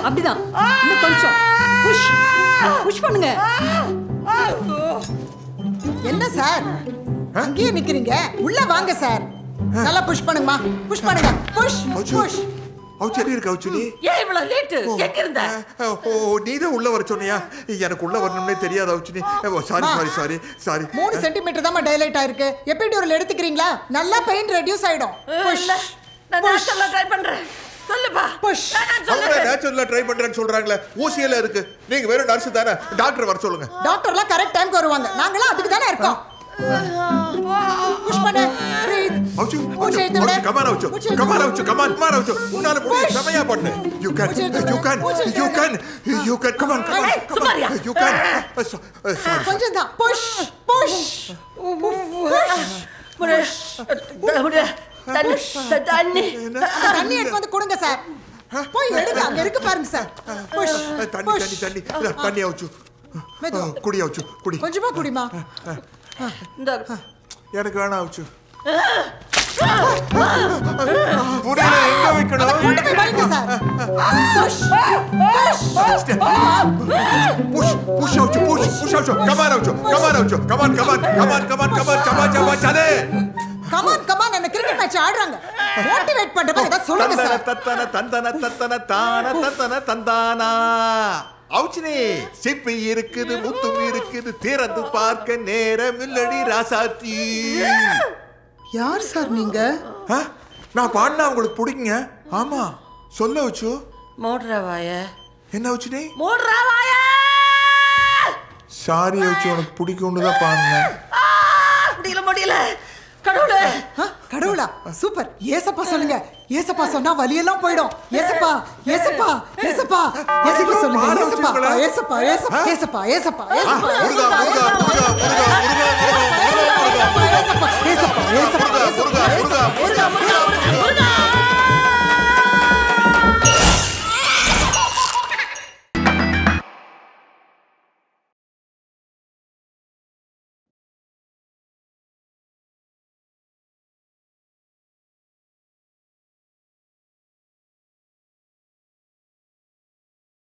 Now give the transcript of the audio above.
அப்படிதான் இன்னும் கொஞ்சம் புஷ் புஷ் பண்ணுங்க என்ன சார் அங்கேயே நிக்கிறீங்க உள்ள வாங்க சார் நல்லா புஷ் பண்ணுங்கம்மா புஷ் பண்ணுங்க புஷ் புஷ் அவுச்சு எப்படி இருக்கு அவுச்சு நீ ஏன் இவ்வளவு லேட்டு எங்க இருந்த ஓ நீ தான் உள்ள வர சொன்னியா எனக்கு உள்ள வரணும்னே தெரியாது அவுச்சு நீ சாரி சாரி சாரி சாரி மூணு சென்டிமீட்டர் தான் டைலைட் ஆயிருக்கு எபிடியூரல் எடுத்துக்கிறீங்களா நல்லா பெயின் ரெடியூஸ் ஆயிடும் புஷ் இல்ல நான் நேச்சுரலா ட்ரை பண்றேன் சொல்லுப்பா புஷ் நான் அவங்க சொல்லுறேன் நேச்சுரலா ட்ரை பண்றேன்னு சொல்றாங்களே ஊசியில இருக்கு நீங்க வெறும் நர்ஸ் தானே டாக்டர் வர சொல்லுங்க டாக்டர்லாம் கரெக்ட் டைம்க்கு வருவாங்க நாங்களாம் அதுக்கு தானே இருக்கோம் புஷ் பண்ணு breathe. அவுச்சு மூச்சை இழுத்து விடு. கமான் அவுச்சு மூச்சை இழுத்து கமான் விடு. அவுச்சு கமான் கமான் அவுச்சு உன்னால முடியும் செமையா பண்ணு யூ கேன் மூச்சை இழுத்து யூ விடு. கேன் மூச்சை இழுத்து யூ விடு. Can you can come on come on ஏய், சுமாரியா? கமான் யூ கேன் சாரி கொஞ்சம் தான் புஷ் புஷ் முடி முடி தண்ணி தண்ணி தண்ணி எடுத்து வந்து கொடுங்க சார் போய் எடுங்க அங்க இருக்கு பாருங்க சார் புஷ் தண்ணி புஷ் தண்ணி தண்ணி இல்ல, தண்ணி அவுச்சு மெதுவா. குடி அவுச்சு குடி கொஞ்சமா குடிமா இந்த எனக்கு வேணாம் அவுச்சு புரியல எங்க வைக்கணும் கொண்டு போய் வைங்க சார் புஷ் புஷ் புஷ் அவுச்சு புஷ் புஷ் அவுச்சு கமான் அவுச்சு கமான் அவுச்சு come on come on come on come on come on come on come on சலே கமான் கமான் என்ன கிரிக்கெட் மேட்ச் ஆடுறாங்க மோட்டிவேட் பண்ற மாதிரி ஏதாவது சொல்லுங்க தந்தன சார் தத்தன தந்தன தத்தன தான தத்தன தந்தானா அவுச்சினே சிப்பி இருக்குது முத்தும் இருக்குது திறந்து பார்க்க நேரம் இல்லடி ராசாத்தி யார் சார் நீங்க ஆ? நான் பாடினா உங்களுக்கு பிடிக்குங்க ஆமா சொல்ல வச்சு மூடுற வாய என்ன வச்சுனே மூடுற வாய சாரி வச்சு உனக்கு பிடிக்கும்னு தான் பாடினேன் ஆ, முடியல முடியல கடவுளே ஆ, கடவுளா சூப்பர் ஏசப்பா சொல்லுங்க ஏசப்பா சொன்னா வலியெல்லாம் போயிடும் ஏசப்பா ஏசப்பா ஏசப்பா ஏசப்பா சொல்லுங்க ஏசப்பா ஏசப்பா ஏசப்பா ஏசப்பா ஏசப்பா ஏசப்பா முருகா முருகா முருகா முருகா முருகா முருகா முருகா முருகா ஏசப்பா ஏசப்பா ஏசப்பா